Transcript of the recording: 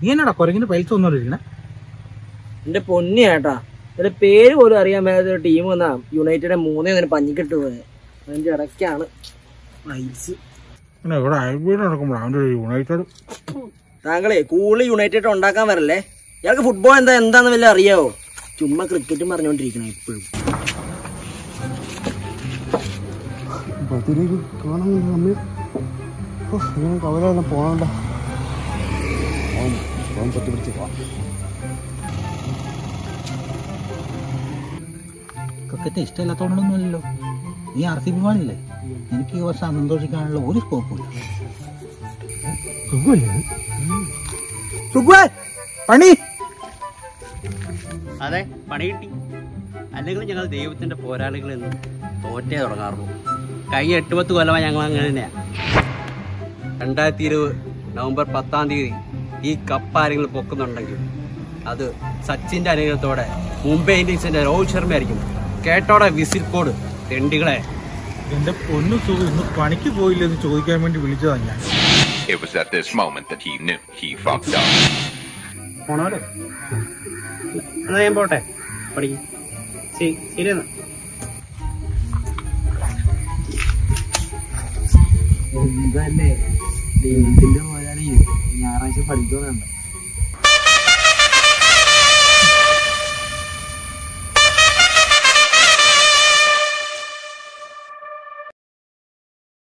നീ എന്നാടാ കുരങ്ങിന് പൈസ ഒന്നുമിരിക്കണേ എന്റെ പൊന്നി ചേട്ടാ ഇതിന്റെ പേര് പോലും അറിയാൻ മേലാത്ത ഒരു ടീം വന്നാ യുണൈറ്റഡ് മൂന്നേ ഒന്നിന് പഞ്ഞിക്കിട്ട് പോയത് അതിന്റെ ഇടയ്ക്കാണ് റൈറ്റ്സ് പിന്നെ ഇവിടെ ഐബിയിൽ നടക്കുമ്പോൾ അവൻ്റെ ഒരു യുണൈറ്റഡ് താങ്കളെ കൂടുതൽ യുണൈറ്റഡ് ഉണ്ടാക്കാൻ വരല്ലേ ഇയാൾക്ക് ഫുട്ബോൾ എന്താ എന്താന്ന് വല്ല അറിയാവോ ചുമ്മാ ക്രിക്കറ്റും പറഞ്ഞുകൊണ്ടിരിക്കണം എപ്പോഴും പത്തിലേക്ക് കാണുന്നില്ല അമ്മ ഓ ഇങ്ങനെ കവല പോകണ്ട പോകാൻ പറ്റി പിടിച്ച് പോവാം ക്രിക്കറ്റ് ഇഷ്ടമില്ലാത്തതുകൊണ്ടൊന്നുമല്ലല്ലോ നീ ആർ സി ബി ഫാനല്ലേ എനിക്ക് ഈ വർഷം സന്തോഷിക്കാനുള്ള ഒരു സ്കോപ്പും പണി അതെ പണി കിട്ടി അല്ലെങ്കിൽ ഞങ്ങൾ ദൈവത്തിന്റെ പോരാളികളിൽ നിന്ന് തോറ്റേ തുടങ്ങാറുള്ളൂ കഴിഞ്ഞ എട്ട് പത്ത് കൊല്ലമായി ഞങ്ങൾ അങ്ങനെ തന്നെയാ രണ്ടായിരത്തി ഇരുപത് നവംബർ പത്താം തീയതി ഈ കപ്പ് ആരെങ്കിലും പൊക്കുന്നുണ്ടെങ്കിൽ അത് സച്ചിന്റെ അനുഗ്രഹത്തോടെ മുംബൈ ഇന്ത്യൻസിന്റെ രോഹിത് ശർമ്മ ആയിരിക്കും കേട്ടോടെ വിസിൽ കോഡ് തെണ്ടികളെ എന്റെ പൊന്നു സുഖം ഇന്ന് പണിക്ക് പോയില്ലെന്ന് ചോദിക്കാൻ വേണ്ടി വിളിച്ചതാ ഞാൻ It was at this moment that he knew he fucked up. പോണോലോ എന്നാ ഞാൻ പോട്ടെ പഠിക്കും ശരി ശരി എന്നാ എന്തല്ലേ ദൈവത്തിന്റെ പോരാളി ഞായറാഴ്ച പഠിക്കുന്നുണ്ട്